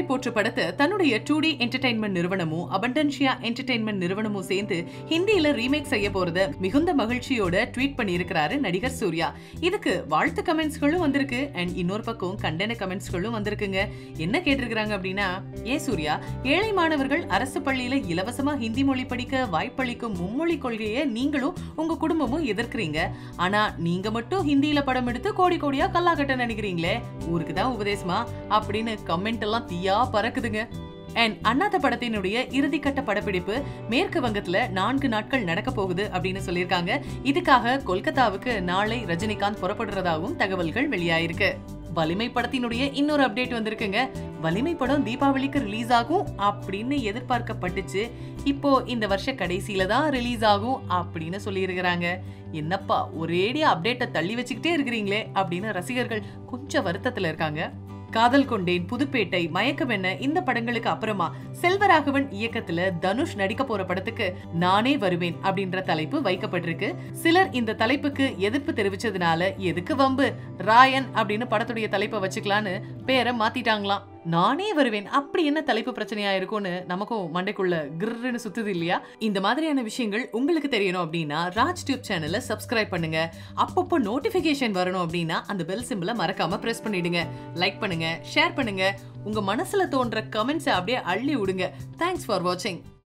போற்று படத்தை தன்னுடைய டூ டி என்டர்டைன்மெண்ட் நிறுவனமும் அபண்டன்ஷியா என்டர்டைன்மெண்ட் நிறுவனமும் சேர்ந்து ஹிந்தியில ரீமேக் செய்ய போறத மிகுந்த மகிழ்ச்சியோட ட்வீட் பண்ணியிருக்கிறாரு நடிகர் சூர்யா இதுக்கு வாழ்த்து கமெண்ட்ஸ்களும் வந்திருக்கு அண்ட் இன்னொரு பக்கம் கண்டன கமெண்ட்ஸ்களும் வந்திருக்குங்க என்ன கேட்டிருக்கிறாங்க அப்படின்னா ஏன் சூர்யா ஏழை மாணவர்கள் அரசு பள்ளியில இலவசமா ஹிந்தி மொழி படிக்க வாய்ப்பளிக்கும் மும்மொழி கொள்கையை நீங்களும் உங்க குடும்பமும் எதிர்க்கிறீங்க ஆனா நீங்க மட்டும் ஹிந்தியில படம் எடுத்து கோடி கோடியா கல்லாக்கட்ட நினைக்கிறீங்களே ஊருக்கு தான் உபதேசமா அப்படின்னு கமெண்ட் எல்லாம் தீயா பறக்குதுங்க அண்ட் அண்ணாத்த படத்தினுடைய இறுதிக்கட்ட படப்பிடிப்பு மேற்கு வங்கத்துல நான்கு நாட்கள் நடக்க போகுது அப்படின்னு சொல்லியிருக்காங்க இதுக்காக கொல்கத்தாவுக்கு நாளை ரஜினிகாந்த் புறப்படுறதாகவும் தகவல்கள் வெளியாயிருக்கு வலிமை படத்தினுடைய இன்னொரு அப்டேட் வந்திருக்குங்க வலிமை படம் தீபாவளிக்கு ரிலீஸ் ஆகும் அப்படின்னு எதிர்பார்க்கப்பட்டுச்சு இப்போ இந்த வருஷ கடைசியில தான் ரிலீஸ் ஆகும் அப்படின்னு சொல்லியிருக்கிறாங்க என்னப்பா ஒரேடியா அப்டேட்டை தள்ளி வச்சுக்கிட்டே இருக்கிறீங்களே அப்படின்னு ரசிகர்கள் கொஞ்சம் வருத்தத்துல இருக்காங்க காதல் கொண்டேன் புதுப்பேட்டை மயக்கமென்ன இந்த படங்களுக்கு அப்புறமா செல்வராகவன் இயக்கத்துல தனுஷ் நடிக்க போற படத்துக்கு நானே வருவேன் அப்படின்ற தலைப்பு வைக்கப்பட்டிருக்கு சிலர் இந்த தலைப்புக்கு எதிர்ப்பு தெரிவிச்சதுனால எதுக்கு வம்பு ராயன் அப்படின்னு படத்துடைய தலைப்பை வச்சுக்கலான்னு பேரை மாத்திட்டாங்களாம் நானே வருவேன் அப்படி என்ன தலைப்பு பிரச்சனையா இருக்கும்னு நமக்கும் மண்டைக்குள்ள கிர்ன்னு சுத்துது இல்லையா இந்த மாதிரியான விஷயங்கள் உங்களுக்கு தெரியணும் அப்படின்னா ராஜ் டியூப் சேனலை சப்ஸ்கிரைப் பண்ணுங்க அப்பப்போ நோட்டிபிகேஷன் வரணும் அப்படின்னா அந்த பெல் சிம்பிளை மறக்காம பிரஸ் பண்ணிடுங்க லைக் பண்ணுங்க ஷேர் பண்ணுங்க உங்க மனசுல தோன்ற கமெண்ட்ஸை அப்படியே அள்ளி விடுங்க தேங்க்ஸ் ஃபார் வாட்சிங்